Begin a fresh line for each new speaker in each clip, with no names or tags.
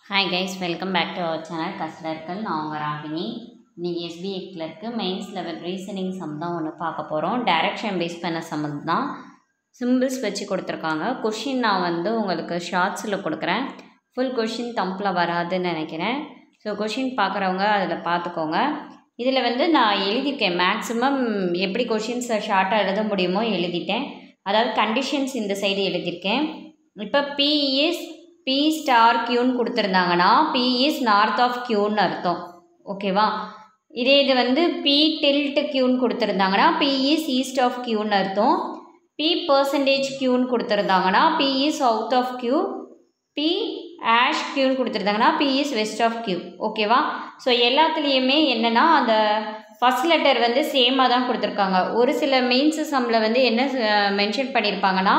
hi guys welcome back to our channel கஸ்டர்கள் நான் உங்கள் ராகினி இன்னைக்கு SBI clerk mains level reasoning sum தான் ஒன்று பார்க்க போகிறோம் டைரக்ஷன் பேஸ் பண்ண சம் தான் சிம்பிள்ஸ் வச்சு கொடுத்துருக்காங்க கொஷின் நான் வந்து உங்களுக்கு ஷார்ட்ஸில் கொடுக்குறேன் ஃபுல் கொஷின் தம்பில் வராதுன்னு நினைக்கிறேன் ஸோ கொஷின் பார்க்குறவங்க அதில் பார்த்துக்கோங்க இதில் வந்து நான் எழுதியிருக்கேன் மேக்ஸிமம் எப்படி கொஷின்ஸை ஷார்ட்டாக எழுத முடியுமோ எழுதிட்டேன் அதாவது கண்டிஷன்ஸ் இந்த சைடு எழுதியிருக்கேன் இப்போ பி இஸ் பி ஸ்டார் கியூன்னு கொடுத்துருந்தாங்கன்னா பி இஸ் நார்த் ஆஃப் கியூன்னு அர்த்தம் ஓகேவா இதே இது வந்து பி டில்ட் கியூன்னு கொடுத்துருந்தாங்கன்னா பி இஸ் ஈஸ்ட் ஆஃப் கியூன்னு அர்த்தம் பி பர்சன்டேஜ் கியூன்னு கொடுத்துருந்தாங்கன்னா P is south of Q P hash கியூன்னு கொடுத்துருந்தாங்கன்னா P is west of Q ஓகேவா ஸோ எல்லாத்துலேயுமே என்னென்னா அந்த ஃபஸ்ட் லெட்டர் வந்து சேமாக தான் கொடுத்துருக்காங்க ஒரு சில மெயின்ஸ் சம்மில் வந்து என்ன மென்ஷன் பண்ணியிருப்பாங்கன்னா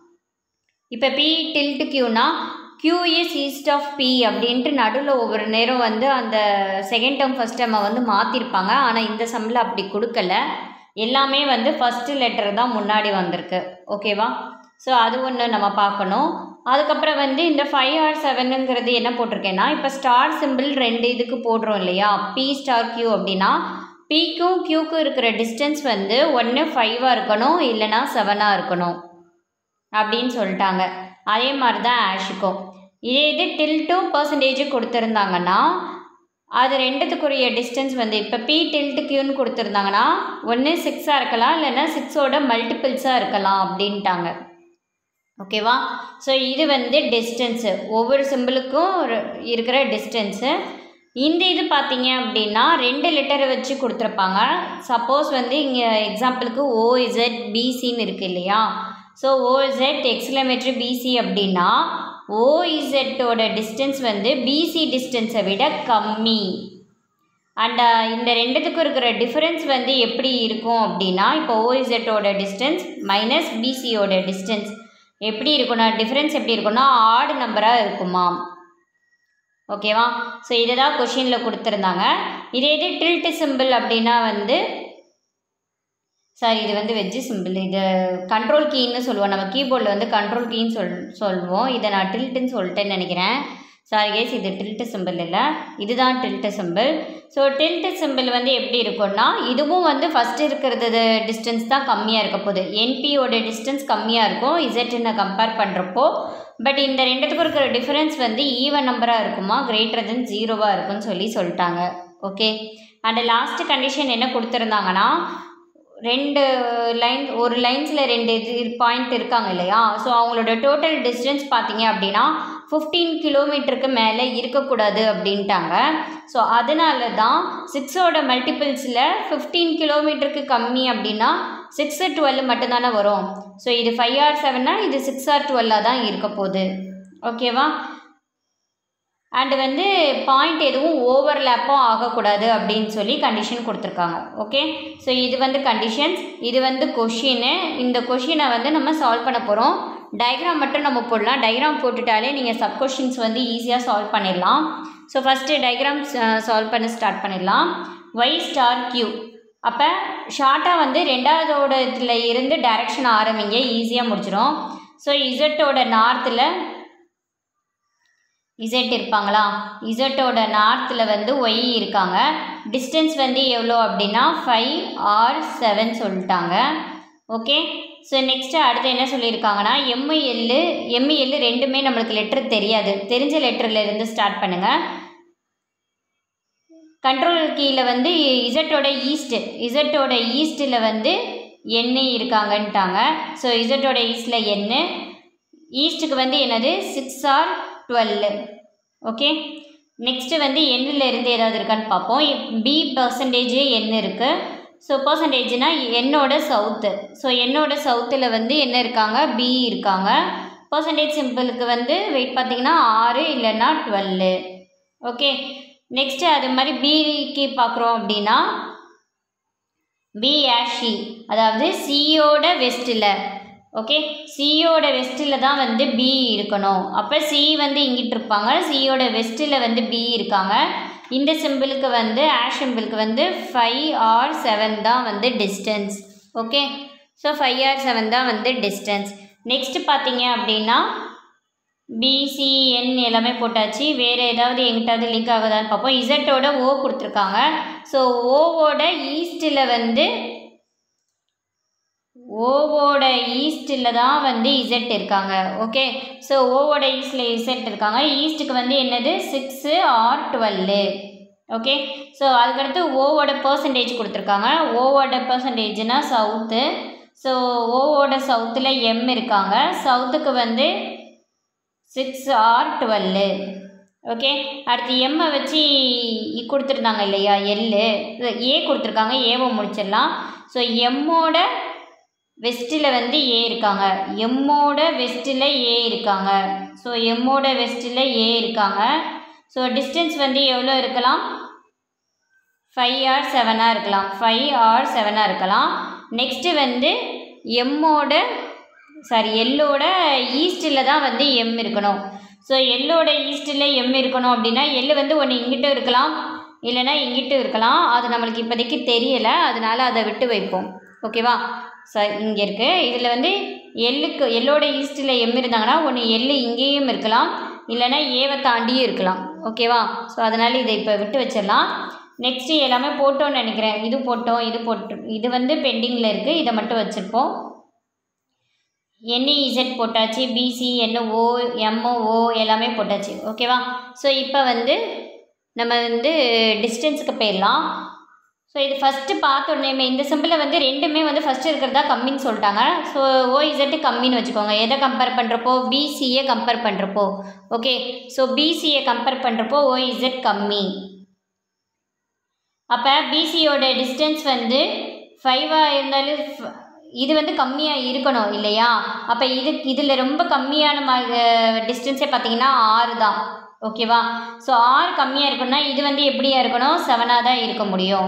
இப்போ பி டில்ட் கியூனா Q is east of P அப்படின்ட்டு நடுவில் ஒவ்வொரு நேரம் வந்து அந்த செகண்ட் டேர்ம் ஃபஸ்ட் டேர்மை வந்து மாற்றிருப்பாங்க ஆனால் இந்த சம்மில் அப்படி கொடுக்கல எல்லாமே வந்து ஃபஸ்ட்டு லெட்டர் தான் முன்னாடி வந்திருக்கு ஓகேவா ஸோ அது ஒன்று நம்ம பார்க்கணும் அதுக்கப்புறம் வந்து இந்த ஃபைவ் ஆர் செவனுங்கிறது என்ன போட்டிருக்கேன்னா இப்போ ஸ்டார் சிம்பிள் ரெண்டு இதுக்கு போடுறோம் இல்லையா பி ஸ்டார் கியூ அப்படின்னா பிக்கும் கியூக்கும் இருக்கிற டிஸ்டன்ஸ் வந்து ஒன்று ஃபைவாக இருக்கணும் இல்லைனா செவனாக இருக்கணும் அப்படின்னு சொல்லிட்டாங்க அதே மாதிரி தான் ஆஷுக்கும் இதே இது டில்ட்டும் பர்சன்டேஜ் கொடுத்துருந்தாங்கன்னா அது ரெண்டுத்துக்குரிய டிஸ்டன்ஸ் வந்து இப்போ பி டில்ட்டு கியூன்னு கொடுத்துருந்தாங்கன்னா ஒன்று சிக்ஸாக இருக்கலாம் இல்லைன்னா சிக்ஸோட மல்டிபிள்ஸாக இருக்கலாம் அப்படின்ட்டாங்க ஓகேவா ஸோ இது வந்து டிஸ்டன்ஸு ஒவ்வொரு சிம்பிளுக்கும் இருக்கிற டிஸ்டன்ஸு இந்த இது பார்த்தீங்க அப்படின்னா ரெண்டு லெட்டரை வச்சு கொடுத்துருப்பாங்க சப்போஸ் வந்து இங்கே எக்ஸாம்பிளுக்கு ஓஇசட் பிசின்னு இருக்குது இல்லையா ஸோ ஓஇசட் எக்ஸ்லமேட்ரி பிசி அப்படின்னா ஓஇசட்டோட டிஸ்டன்ஸ் வந்து பிசி டிஸ்டன்ஸை விட கம்மி அண்ட் இந்த ரெண்டுத்துக்கும் இருக்கிற டிஃப்ரென்ஸ் வந்து எப்படி இருக்கும் அப்படின்னா இப்போ ஓஇசட்டோட டிஸ்டன்ஸ் மைனஸ் பிசியோட டிஸ்டன்ஸ் எப்படி இருக்கும்னா டிஃப்ரென்ஸ் எப்படி இருக்கும்னா ஆடு நம்பராக இருக்குமா ஓகேவா ஸோ இதை தான் கொஷினில் கொடுத்துருந்தாங்க இதே இது டில்ட்டு சிம்பிள் அப்படின்னா வந்து சாரி இது வந்து வெஜ்ஜு சிம்பிள் இது கண்ட்ரோல் கீன்னு சொல்லுவோம் நம்ம கீபோர்டில் வந்து கண்ட்ரோல் கீன்னு சொல் சொல்லுவோம் இதை நான் டில்ட்டுன்னு சொல்லிட்டேன்னு நினைக்கிறேன் சாரி கேஸ் இது டில்ட்டு சிம்பிள் இல்லை இதுதான் tilde symbol so tilde symbol வந்து எப்படி இருக்கும்னா இதுவும் வந்து ஃபஸ்ட்டு இருக்கிறது டிஸ்டன்ஸ் தான் கம்மியாக இருக்க போகுது என்பியோட டிஸ்டன்ஸ் கம்மியாக இருக்கும் இசட்டுன்னு கம்பேர் பண்ணுறப்போ பட் இந்த ரெண்டுத்துக்கும் இருக்கிற டிஃப்ரென்ஸ் வந்து ஈவன் நம்பராக இருக்குமா கிரேட்டர் தென் ஜீரோவாக இருக்குன்னு சொல்லி சொல்லிட்டாங்க ஓகே அண்ட் லாஸ்ட்டு கண்டிஷன் என்ன கொடுத்துருந்தாங்கன்னா ரெண்டு லைன் ஒரு லைன்ஸில் ரெண்டு இது பாயிண்ட் இருக்காங்க இல்லையா ஸோ அவங்களோட டோட்டல் டிஸ்டன்ஸ் பார்த்தீங்க அப்படின்னா ஃபிஃப்டீன் கிலோமீட்டருக்கு மேலே இருக்கக்கூடாது அப்படின்ட்டாங்க ஸோ அதனால தான் சிக்ஸோட மல்டிபிள்ஸில் ஃபிஃப்டீன் கிலோமீட்டருக்கு கம்மி அப்படின்னா சிக்ஸு டுவெல் மட்டும்தானே வரும் ஸோ இது ஃபைவ் ஆர் செவன்னா இது சிக்ஸ் ஆர் டுவெல்லாக தான் இருக்க போகுது ஓகேவா அண்டு வந்து பாயிண்ட் எதுவும் ஓவர்லேப்பும் ஆகக்கூடாது அப்படின்னு சொல்லி கண்டிஷன் கொடுத்துருக்காங்க ஓகே ஸோ இது வந்து கண்டிஷன்ஸ் இது வந்து கொஷின்னு இந்த கொஷினை வந்து நம்ம சால்வ் பண்ண போகிறோம் டயக்ராம் மட்டும் நம்ம போடலாம் டயக்ராம் போட்டுட்டாலே நீங்கள் சப் கொஷின்ஸ் வந்து ஈஸியாக சால்வ் பண்ணிடலாம் ஸோ ஃபஸ்ட்டு டயக்ராம் சால்வ் பண்ண ஸ்டார்ட் பண்ணிடலாம் ஒய் ஸ்டார் கியூ அப்போ ஷார்ட்டாக வந்து ரெண்டாவதோட இதில் இருந்து டைரக்ஷன் ஆரம்பிங்க ஈஸியாக முடிச்சிடும் ஸோ இசட்டோட நார்த்தில் இசட் இருப்பாங்களா இசட்டோட நார்த்தில் வந்து ஒய் இருக்காங்க டிஸ்டன்ஸ் வந்து எவ்வளோ அப்படின்னா ஃபைவ் ஆர் செவன் சொல்லிட்டாங்க ஓகே ஸோ நெக்ஸ்ட்டு அடுத்து என்ன சொல்லியிருக்காங்கன்னா எம்ஐஎல்லு எம்ஐஎல்லு ரெண்டுமே நம்மளுக்கு லெட்டர் தெரியாது தெரிஞ்ச லெட்டரில் இருந்து ஸ்டார்ட் பண்ணுங்கள் கண்ட்ரோல் கீழே வந்து இசட்டோட ஈஸ்ட்டு இசட்டோட ஈஸ்ட்டில் வந்து எண்ணு இருக்காங்கன்ட்டாங்க ஸோ இசட்டோட ஈஸ்டில் எண்ணு ஈஸ்ட்டுக்கு வந்து என்னது six or twelve okay next வந்து எண்ணில் இருந்து ஏதாவது இருக்கான்னு பார்ப்போம் பி பர்சன்டேஜ் எண் இருக்குது ஸோ பர்சன்டேஜ்னால் என்னோட சவுத்து ஸோ என்னோட சவுத்தில் வந்து என்ன இருக்காங்க பி இருக்காங்க பர்சன்டேஜ் சிம்பிளுக்கு வந்து வெயிட் பார்த்திங்கன்னா ஆறு இல்லைன்னா டுவெல்லு ஓகே நெக்ஸ்ட்டு அது மாதிரி பிக்கு பார்க்குறோம் அப்படின்னா பி ஆஷி அதாவது சியோட வெஸ்ட்டில் ஓகே சியோட வெஸ்ட்டில் தான் வந்து பி இருக்கணும் அப்போ சி வந்து இங்கிட்டு இருப்பாங்க சியோட வெஸ்ட்டில் வந்து பி இருக்காங்க இந்த சிம்பிளுக்கு வந்து ஆஷ் சிம்பிளுக்கு வந்து ஃபைவ் ஆர் செவன் தான் வந்து distance okay so five or seven தான் வந்து டிஸ்டன்ஸ் நெக்ஸ்ட்டு பார்த்தீங்க அப்படின்னா பிசிஎன் எல்லாமே போட்டாச்சு வேறு ஏதாவது எங்கிட்டாவது லிங்க் ஆகுதான்னு பார்ப்போம் இசட்டோட ஓ கொடுத்துருக்காங்க ஸோ ஓவோட ஈஸ்ட்டில் வந்து ஓவோட ஈஸ்ட்டில் தான் வந்து இசட் இருக்காங்க ஓகே ஸோ ஓவோட ஈஸ்டில் இசட் இருக்காங்க ஈஸ்ட்டுக்கு வந்து என்னது six or twelve okay so அதுக்கடுத்து ஓவோட பர்சன்டேஜ் கொடுத்துருக்காங்க ஓவோட பர்சன்டேஜ்னா சவுத்து ஸோ ஓவோட சவுத்தில் எம் இருக்காங்க சவுத்துக்கு வந்து சிக்ஸ் ஆர் டுவெல்லு ஓகே அடுத்து எம்மை வச்சு கொடுத்துருந்தாங்க இல்லையா எல்லு ஏ கொடுத்துருக்காங்க ஏவை முடிச்சிடலாம் ஸோ எம்மோட வெஸ்ட்டில் வந்து ஏ இருக்காங்க எம்மோட வெஸ்ட்டில் ஏ இருக்காங்க ஸோ எம்மோட வெஸ்ட்டில் ஏ இருக்காங்க ஸோ டிஸ்டன்ஸ் வந்து எவ்வளோ இருக்கலாம் ஃபைவ் ஆர் செவனாக இருக்கலாம் ஃபைவ் ஆர் செவனாக இருக்கலாம் நெக்ஸ்ட்டு வந்து எம்மோட சாரி எல்லோட ஈஸ்ட்டில் தான் வந்து எம் இருக்கணும் ஸோ எல்லோட ஈஸ்ட்டில் எம் இருக்கணும் அப்படின்னா எள்ளு வந்து ஒன்று இங்கிட்டும் இருக்கலாம் இல்லைனா இங்கிட்டும் இருக்கலாம் அது நம்மளுக்கு இப்போதைக்கு தெரியலை அதனால் அதை விட்டு வைப்போம் ஓகேவா ஸோ இங்கே இருக்குது இதில் வந்து எள்ளுக்கு எல்லோட ஈஸ்ட்டில் எம் இருந்தாங்கன்னா ஒன்று எள்ளு இங்கேயும் இருக்கலாம் இல்லைனா ஏவை தாண்டியும் இருக்கலாம் ஓகேவா ஸோ அதனால் இதை இப்போ விட்டு வச்சிடலாம் நெக்ஸ்ட்டு எல்லாமே போட்டோன்னு நினைக்கிறேன் இது போட்டோம் இது போட்டு இது வந்து பெண்டிங்கில் இருக்குது இதை மட்டும் வச்சுருப்போம் என்இஇசட் போட்டாச்சு பிசி என்ஓ எம்ஓஓ எல்லாமே போட்டாச்சு ஓகேவா ஸோ இப்போ வந்து நம்ம வந்து டிஸ்டன்ஸுக்கு போயிடலாம் ஸோ இது ஃபஸ்ட்டு பார்த்த உடனே இந்த சிம்பிளை வந்து ரெண்டுமே வந்து ஃபஸ்ட்டு இருக்கிறதா கம்மின்னு சொல்லிட்டாங்க ஸோ ஓஇசட்டு கம்மின்னு வச்சுக்கோங்க எதை கம்பேர் பண்ணுறப்போ பிசியை கம்பேர் பண்ணுறப்போ ஓகே ஸோ பிசியை கம்பேர் பண்ணுறப்போ ஓஇசட் கம்மி அப்போ பிசியோட டிஸ்டன்ஸ் வந்து ஃபைவாக இருந்தாலும் இது வந்து கம்மியாக இருக்கணும் இல்லையா அப்போ இது இதில் ரொம்ப கம்மியான மா டிஸ்டன்ஸே பார்த்தீங்கன்னா ஆறு தான் ஓகேவா ஸோ ஆறு கம்மியாக இருக்கணும்னா இது வந்து எப்படியா இருக்கணும் செவனாக தான் இருக்க முடியும்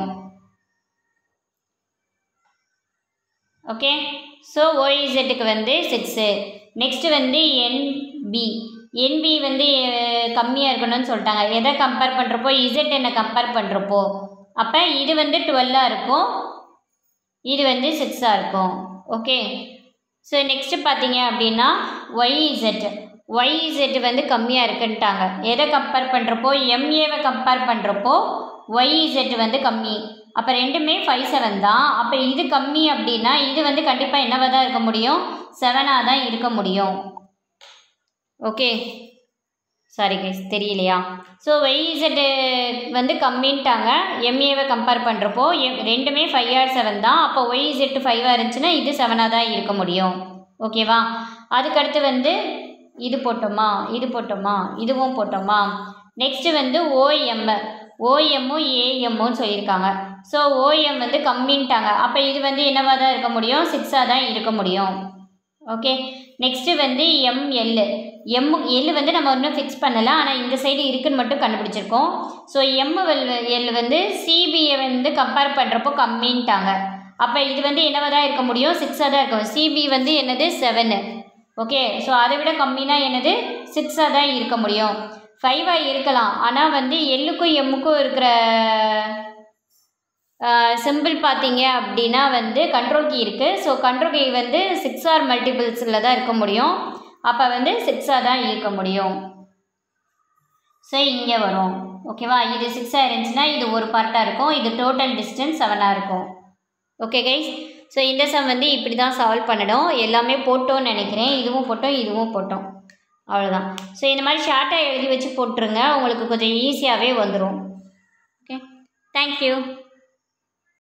ஓகே ஸோ ஓஇசெட்டுக்கு வந்து சிக்ஸு நெக்ஸ்ட்டு வந்து என்பி என்பி வந்து கம்மியாக இருக்கணும்னு சொல்லிட்டாங்க எதை கம்பேர் பண்ணுறப்போ இசட் என்ன கம்பேர் பண்ணுறப்போ அப்போ இது வந்து டுவெல்லாக இருக்கும் இது வந்து சிக்ஸாக இருக்கும் ஓகே ஸோ நெக்ஸ்ட்டு பார்த்தீங்க அப்படின்னா ஒய்இசெட் ஒய்இசெட் வந்து கம்மியாக இருக்குன்ட்டாங்க எதை கம்பேர் பண்ணுறப்போ எம்ஏவை கம்பேர் பண்ணுறப்போ ஒய்இசெட் வந்து கம்மி அப்போ ரெண்டுமே ஃபைவ் செவன் தான் அப்போ இது கம்மி அப்படின்னா இது வந்து கண்டிப்பாக என்னவாக தான் இருக்க முடியும் செவனாக தான் இருக்க முடியும் ஓகே சாரி கைஸ் தெரியலையா ஸோ ஒய்இசெட்டு வந்து கம்மின்ட்டாங்க எம்ஏவை கம்பேர் பண்ணுறப்போ எம் ரெண்டுமே ஃபைவ் ஆர் செவன் தான் அப்போ ஒய்இசெட்டு ஃபைவாக இருந்துச்சுன்னா இது செவனாக தான் இருக்க முடியும் ஓகேவா அதுக்கடுத்து வந்து இது போட்டோமா இது போட்டோமா இதுவும் போட்டோமா நெக்ஸ்ட்டு வந்து ஓஎம் ஓஎம்மும் ஏஎம்மும் சொல்லியிருக்காங்க ஸோ ஓஎம் வந்து கம்மின்ட்டாங்க அப்போ இது வந்து என்னவாக தான் இருக்க முடியும் சிக்ஸாக தான் இருக்க முடியும் ஓகே நெக்ஸ்ட்டு வந்து எம்எல் எம் எல் வந்து நம்ம இன்னும் ஃபிக்ஸ் பண்ணலை ஆனால் இந்த சைடு இருக்குன்னு மட்டும் கண்டுபிடிச்சிருக்கோம் ஸோ எம்எல் எல் வந்து சிபியை வந்து கம்பேர் பண்ணுறப்போ கம்மின்ட்டாங்க அப்போ இது வந்து என்னவாக தான் இருக்க முடியும் சிக்ஸாக தான் இருக்கும் சிபி வந்து என்னது செவனு ஓகே ஸோ அதை விட கம்மினா என்னது சிக்ஸாக தான் இருக்க முடியும் ஃபைவாக இருக்கலாம் ஆனால் வந்து எல்லுக்கும் எம்முக்கும் இருக்கிற சிம்பிள் பார்த்தீங்க அப்படின்னா வந்து கண்ட்ரோல் கீ இருக்குது ஸோ கண்ட்ரோல் கீ வந்து சிக்ஸ் ஆர் மல்டிபிள்ஸில் தான் இருக்க முடியும் அப்போ வந்து சிக்ஸாக தான் இருக்க முடியும் ஸோ இங்கே வரும் ஓகேவா இது சிக்ஸாக இருந்துச்சுன்னா இது ஒரு பார்ட்டாக இருக்கும் இது டோட்டல் டிஸ்டன்ஸ் செவனாக இருக்கும் ஓகே கைஸ் ஸோ இந்த சம் வந்து இப்படி தான் சால்வ் பண்ணணும் எல்லாமே போட்டோன்னு நினைக்கிறேன் இதுவும் போட்டோம் இதுவும் போட்டோம் அவ்வளோதான் ஸோ இந்த மாதிரி ஷார்ட்டாக எழுதி வச்சு போட்டுருங்க உங்களுக்கு கொஞ்சம் ஈஸியாகவே வந்துடும் ஓகே தேங்க்யூ